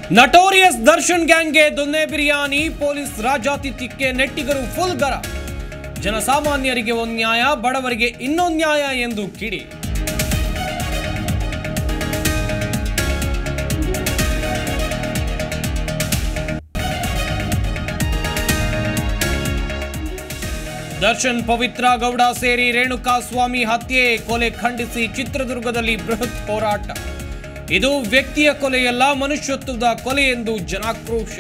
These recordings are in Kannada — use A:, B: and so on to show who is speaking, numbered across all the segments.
A: ನಟೋರಿಯಸ್ ದರ್ಶನ್ ಗ್ಯಾಂಗ್ಗೆ ದೊನ್ನೆ ಬಿರಿಯಾನಿ ಪೊಲೀಸ್ ರಾಜಾತಿಥ್ಯಕ್ಕೆ ನೆಟ್ಟಿಗರು ಫುಲ್ ಗರ ಜನಸಾಮಾನ್ಯರಿಗೆ ಒಂದು ನ್ಯಾಯ ಬಡವರಿಗೆ ಇನ್ನೊಂದು ನ್ಯಾಯ ಎಂದು ಕಿಡಿ ದರ್ಶನ್ ಪವಿತ್ರ ಗೌಡ ಸೇರಿ ರೇಣುಕಾ ಸ್ವಾಮಿ ಹತ್ಯೆ ಕೊಲೆ ಖಂಡಿಸಿ ಚಿತ್ರದುರ್ಗದಲ್ಲಿ ಬೃಹತ್ ಹೋರಾಟ ಇದು ವ್ಯಕ್ತಿಯ ಕೊಲೆಯಲ್ಲ ಮನುಷ್ಯತ್ವದ ಕೊಲೆ ಎಂದು ಜನಾಕ್ರೋಶ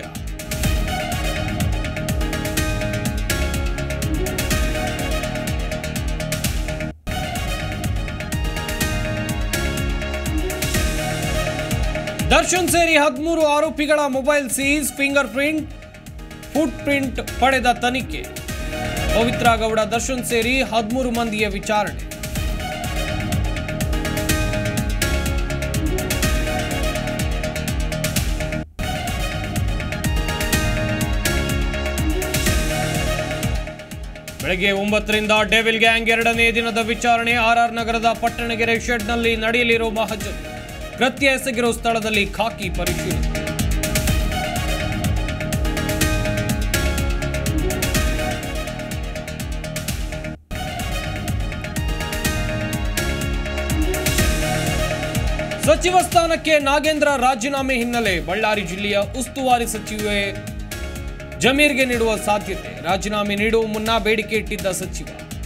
A: ದರ್ಶನ್ ಸೇರಿ ಹದಿಮೂರು ಆರೋಪಿಗಳ mobile seize fingerprint footprint ಪಡೆದ ತನಿಖೆ ಪವಿತ್ರ ಗೌಡ ದರ್ಶನ್ ಸೇರಿ ಹದಿಮೂರು ಮಂದಿಯ ವಿಚಾರಣೆ ಬೆಳಗ್ಗೆ ಒಂಬತ್ತರಿಂದ ಡೆವಿಲ್ ಗ್ಯಾಂಗ್ ಎರಡನೇ ದಿನದ ವಿಚಾರಣೆ ಆರ್ಆರ್ ನಗರದ ಪಟ್ಟಣಗೆರೆ ಶೆಡ್ನಲ್ಲಿ ನಡೆಯಲಿರೋ ಮಹಜರ್ ಕೃತ್ಯ ಎಸಗಿರೋ ಸ್ಥಳದಲ್ಲಿ ಖಾಕಿ ಪರಿಶೀಲನೆ ಸಚಿವ ಸ್ಥಾನಕ್ಕೆ ನಾಗೇಂದ್ರ ರಾಜೀನಾಮೆ ಹಿನ್ನೆಲೆ ಬಳ್ಳಾರಿ ಜಿಲ್ಲೆಯ ಉಸ್ತುವಾರಿ ಸಚಿವೆ ಜಮೀರ್ಗೆ ನೀಡುವ ಸಾಧ್ಯತೆ ರಾಜೀನಾಮೆ ನೀಡುವ ಮುನ್ನ ಬೇಡಿಕೆ ಇಟ್ಟಿದ್ದ ಸಚಿವ